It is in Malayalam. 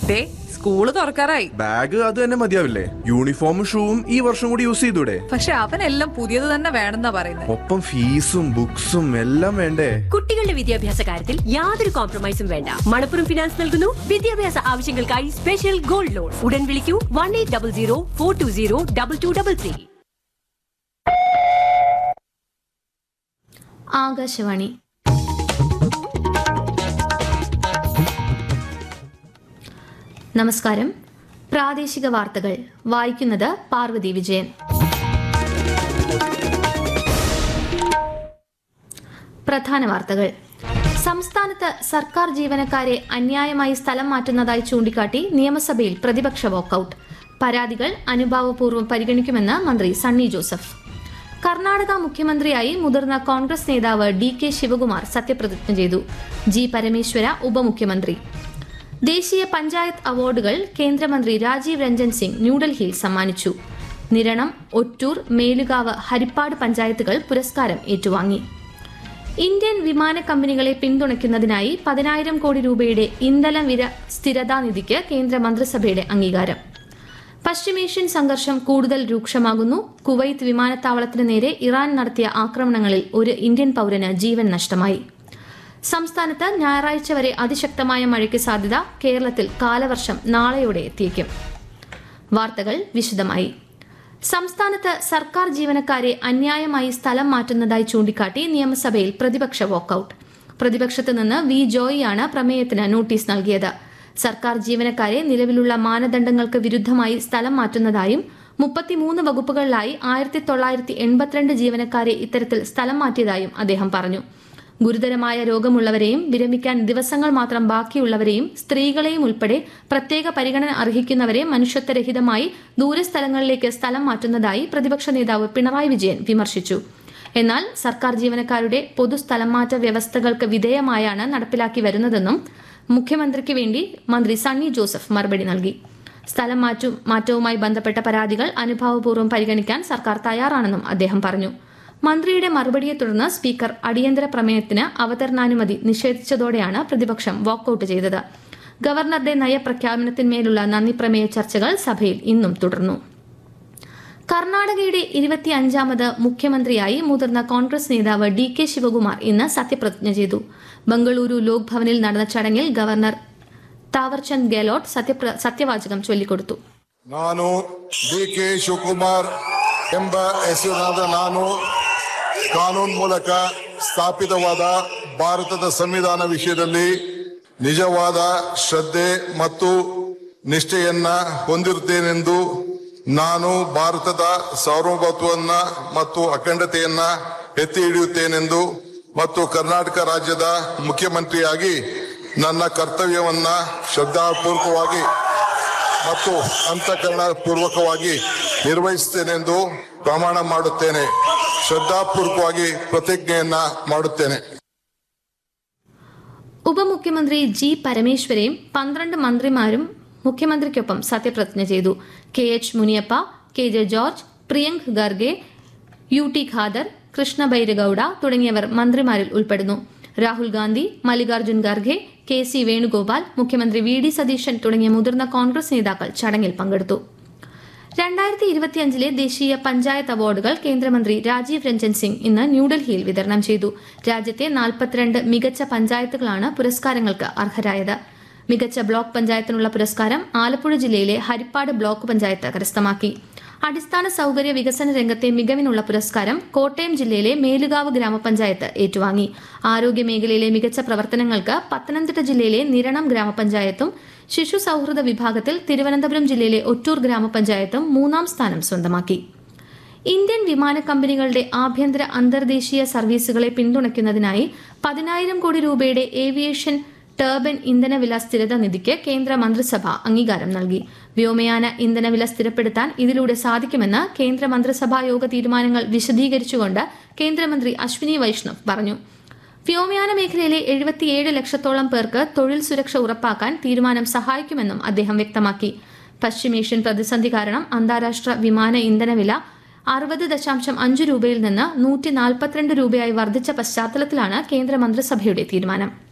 ദേ സ്കൂള് തുറക്കാറായി ബാഗ് അത് തന്നെ മതിയാവില്ലേ യൂണിഫോമും ഷൂവും ഈ വർഷം കൂടി യൂസ് ചെയ്തൂടെ പക്ഷെ അവനെല്ലാം പുതിയത് തന്നെ വേണമെന്നാ പറയുന്നത് ഒപ്പം ഫീസും ബുക്സും എല്ലാം വേണ്ടേ കുട്ടികളുടെ വിദ്യാഭ്യാസ കാര്യത്തിൽ യാതൊരു കോംപ്രമൈസും വേണ്ട മണപ്പുറം ഫിനാൻസ് നൽകുന്നു വിദ്യാഭ്യാസ ആവശ്യങ്ങൾക്കായി സ്പെഷ്യൽ ഗോൾഡ് ലോൺ ഉടൻ വിളിക്കൂ one eight double zero four two zero double two double three Akashvani നമസ്കാരം പ്രാദേശിക വാർത്തകൾ വായിക്കുന്നത് പാർവതി വിജയൻ പ്രധാന വാർത്തകൾ സംസ്ഥാനത്ത് സർക്കാർ ജീവനക്കാരെ അന്യായമായി സ്ഥലം മാറ്റുന്നതായി ചൂണ്ടിക്കാട്ടി നിയമസഭയിൽ പ്രതിപക്ഷ വാക്കൌട്ട് പരാതികൾ അനുഭാവപൂർവ്വം പരിഗണിക്കുമെന്ന് മന്ത്രി സണ്ണി ജോസഫ് കർണാടക മുഖ്യമന്ത്രിയായി മുതിർന്ന കോൺഗ്രസ് നേതാവ് ഡി കെ ശിവകുമാർ സത്യപ്രതിജ്ഞ ചെയ്തു ജി പരമേശ്വര ഉപമുഖ്യമന്ത്രി ദേശീയ പഞ്ചായത്ത് അവാർഡുകൾ കേന്ദ്രമന്ത്രി രാജീവ് രഞ്ജൻ സിംഗ് ന്യൂഡൽഹിയിൽ സമ്മാനിച്ചു നിരണം ഒറ്റൂർ മേലുകാവ് ഹരിപ്പാട് പഞ്ചായത്തുകൾ പുരസ്കാരം ഏറ്റുവാങ്ങി ഇന്ത്യൻ വിമാന കമ്പനികളെ പിന്തുണയ്ക്കുന്നതിനായി പതിനായിരം കോടി രൂപയുടെ ഇന്ധന വില സ്ഥിരതാ നിധിക്ക് കേന്ദ്ര മന്ത്രിസഭയുടെ അംഗീകാരം പശ്ചിമേഷ്യൻ സംഘർഷം കൂടുതൽ രൂക്ഷമാകുന്നു കുവൈത്ത് വിമാനത്താവളത്തിന് നേരെ ഇറാൻ നടത്തിയ ആക്രമണങ്ങളിൽ ഒരു ഇന്ത്യൻ പൗരന് ജീവൻ നഷ്ടമായി സംസ്ഥാനത്ത് ഞായറാഴ്ച വരെ അതിശക്തമായ മഴയ്ക്ക് സാധ്യത കേരളത്തിൽ കാലവർഷം നാളെയോടെ എത്തിയേക്കും വാർത്തകൾ വിശദമായി സംസ്ഥാനത്ത് സർക്കാർ ജീവനക്കാരെ അന്യായമായി സ്ഥലം മാറ്റുന്നതായി ചൂണ്ടിക്കാട്ടി നിയമസഭയിൽ പ്രതിപക്ഷ വാക്കൌട്ട് പ്രതിപക്ഷത്ത് നിന്ന് വി ജോയിയാണ് പ്രമേയത്തിന് നോട്ടീസ് നൽകിയത് സർക്കാർ ജീവനക്കാരെ നിലവിലുള്ള മാനദണ്ഡങ്ങൾക്ക് വിരുദ്ധമായി സ്ഥലം മാറ്റുന്നതായും മുപ്പത്തിമൂന്ന് വകുപ്പുകളിലായി ആയിരത്തി തൊള്ളായിരത്തി എൺപത്തിരണ്ട് ജീവനക്കാരെ ഇത്തരത്തിൽ സ്ഥലം മാറ്റിയതായും അദ്ദേഹം പറഞ്ഞു ഗുരുതരമായ രോഗമുള്ളവരെയും വിരമിക്കാൻ ദിവസങ്ങൾ മാത്രം ബാക്കിയുള്ളവരെയും സ്ത്രീകളെയും ഉൾപ്പെടെ പ്രത്യേക പരിഗണന അർഹിക്കുന്നവരെ മനുഷ്യത്വരഹിതമായി ദൂരസ്ഥലങ്ങളിലേക്ക് സ്ഥലം മാറ്റുന്നതായി പ്രതിപക്ഷ നേതാവ് പിണറായി വിജയൻ വിമർശിച്ചു എന്നാൽ സർക്കാർ ജീവനക്കാരുടെ പൊതു സ്ഥലംമാറ്റ വ്യവസ്ഥകൾക്ക് വിധേയമായാണ് നടപ്പിലാക്കി വരുന്നതെന്നും മുഖ്യമന്ത്രിക്ക് വേണ്ടി മന്ത്രി സണ്ണി ജോസഫ് മറുപടി നൽകി സ്ഥലം മാറ്റും മാറ്റവുമായി ബന്ധപ്പെട്ട പരാതികൾ അനുഭാവപൂർവ്വം പരിഗണിക്കാൻ സർക്കാർ തയ്യാറാണെന്നും അദ്ദേഹം പറഞ്ഞു മന്ത്രിയുടെ മറുപടിയെ തുടർന്ന് സ്പീക്കർ അടിയന്തര പ്രമേയത്തിന് അവതരണാനുമതി നിഷേധിച്ചതോടെയാണ് പ്രതിപക്ഷം വാക്കൌട്ട് ചെയ്തത് ഗവർണറുടെ നയപ്രഖ്യാപനത്തിന്മേലുള്ള നന്ദി പ്രമേയ ചർച്ചകൾ സഭയിൽ ഇന്നും തുടർന്നു കർണാടകയുടെ ഇരുപത്തിയഞ്ചാമത് മുഖ്യമന്ത്രിയായി മുതിർന്ന കോൺഗ്രസ് നേതാവ് ഡി കെ ശിവകുമാർ ഇന്ന് സത്യപ്രതിജ്ഞ ചെയ്തു ബംഗളൂരു ലോക് ഭവനിൽ നടന്ന ചടങ്ങിൽ ഗവർണർ താവർചന്ദ് ഗെഹ്ലോട്ട് സത്യപ്ര സത്യവാചകം ചൊല്ലിക്കൊടുത്തു ನಾನು ಡಿ ಕೆ ಶಿವಕುಮಾರ್ ಎಂಬ ಹೆಸರಿನಾದ ನಾನು ಕಾನೂನು ಮೂಲಕ ಸ್ಥಾಪಿತವಾದ ಭಾರತದ ಸಂವಿಧಾನ ವಿಷಯದಲ್ಲಿ ನಿಜವಾದ ಶ್ರದ್ಧೆ ಮತ್ತು ನಿಷ್ಠೆಯನ್ನ ಹೊಂದಿರುತ್ತೇನೆಂದು ನಾನು ಭಾರತದ ಸಾರ್ವಭೌಮತ್ವವನ್ನ ಮತ್ತು ಅಖಂಡತೆಯನ್ನ ಎತ್ತಿ ಹಿಡಿಯುತ್ತೇನೆಂದು ಮತ್ತು ಕರ್ನಾಟಕ ರಾಜ್ಯದ ಮುಖ್ಯಮಂತ್ರಿಯಾಗಿ ನನ್ನ ಕರ್ತವ್ಯವನ್ನ ಶ್ರದ್ಧಾಪೂರ್ವಕವಾಗಿ ಮತ್ತು ಅಂತಃಕರಣ ಪೂರ್ವಕವಾಗಿ ನಿರ್ವಹಿಸುತ್ತೇನೆಂದು ಪ್ರಮಾಣ ಮಾಡುತ್ತೇನೆ ಶ್ರದ್ಧಾಪೂರ್ವಕವಾಗಿ ಪ್ರತಿಜ್ಞೆಯನ್ನ ಮಾಡುತ್ತೇನೆ ഉപമുഖ്യമന്ത്രി ജി പരമേശ്വരയും പന്ത്രണ്ട് മന്ത്രിമാരും മുഖ്യമന്ത്രിക്കൊപ്പം സത്യപ്രതിജ്ഞ ചെയ്തു K H Muniyappa K J George Priyank Kharge U T Khader Krishna Byregowda തുടങ്ങിയവർ മന്ത്രിമാരിൽ ഉൾപ്പെടുന്നു രാഹുൽ ഗാന്ധി മല്ലികാർജ്ജുൻ ഖർഗെ കെ സി വേണുഗോപാൽ മുഖ്യമന്ത്രി വി ഡി സതീശൻ തുടങ്ങിയ മുതിർന്ന കോൺഗ്രസ് നേതാക്കൾ ചടങ്ങിൽ പങ്കെടുത്തു രണ്ടായിരത്തി ഇരുപത്തിയഞ്ചിലെ ദേശീയ പഞ്ചായത്ത് അവാർഡുകൾ കേന്ദ്രമന്ത്രി രാജീവ് രഞ്ജൻ സിംഗ് ഇന്ന് ന്യൂഡൽഹിയിൽ വിതരണം ചെയ്തു രാജ്യത്തെ നാൽപ്പത്തിരണ്ട് മികച്ച പഞ്ചായത്തുകളാണ് പുരസ്കാരങ്ങൾക്ക് അർഹരായത് മികച്ച ബ്ലോക്ക് പഞ്ചായത്തിനുള്ള പുരസ്കാരം ആലപ്പുഴ ജില്ലയിലെ ഹരിപ്പാട് ബ്ലോക്ക് പഞ്ചായത്ത് കരസ്ഥമാക്കി അടിസ്ഥാന സൗകര്യ വികസന രംഗത്തെ മികവിനുള്ള പുരസ്കാരം കോട്ടയം ജില്ലയിലെ മേലുകാവ് ഗ്രാമപഞ്ചായത്ത് ഏറ്റുവാങ്ങി ആരോഗ്യ മേഖലയിലെ മികച്ച പ്രവർത്തനങ്ങൾക്ക് പത്തനംതിട്ട ജില്ലയിലെ നിരണം ഗ്രാമപഞ്ചായത്തും ശിശു സൗഹൃദ വിഭാഗത്തിൽ തിരുവനന്തപുരം ജില്ലയിലെ ഒറ്റൂർ ഗ്രാമപഞ്ചായത്തും മൂന്നാം സ്ഥാനം സ്വന്തമാക്കി ഇന്ത്യൻ വിമാന കമ്പനികളുടെ ആഭ്യന്തര അന്തർദേശീയ സർവീസുകളെ പിന്തുണയ്ക്കുന്നതിനായി പതിനായിരം കോടി രൂപയുടെ ഏവിയേഷൻ ടർബൻ ഇന്ധനവില സ്ഥിരത നിധിക്ക് കേന്ദ്ര മന്ത്രിസഭ അംഗീകാരം നൽകി വ്യോമയാന ഇന്ധനവില സ്ഥിരപ്പെടുത്താൻ ഇതിലൂടെ സാധിക്കുമെന്ന് കേന്ദ്ര മന്ത്രിസഭാ യോഗ തീരുമാനങ്ങൾ വിശദീകരിച്ചുകൊണ്ട് കേന്ദ്രമന്ത്രി അശ്വിനി വൈഷ്ണവ് പറഞ്ഞു വ്യോമയാന മേഖലയിലെ എഴുപത്തിയേഴ് ലക്ഷത്തോളം പേർക്ക് തൊഴിൽ സുരക്ഷ ഉറപ്പാക്കാൻ തീരുമാനം സഹായിക്കുമെന്നും അദ്ദേഹം വ്യക്തമാക്കി പശ്ചിമേഷ്യൻ പ്രതിസന്ധി കാരണം അന്താരാഷ്ട്ര വിമാന ഇന്ധനവില അറുപത് ദശാംശം അഞ്ച് രൂപയിൽ നിന്ന് നൂറ്റി നാൽപ്പത്തിരണ്ട് രൂപയായി വർദ്ധിച്ച പശ്ചാത്തലത്തിലാണ് കേന്ദ്ര മന്ത്രിസഭയുടെ തീരുമാനം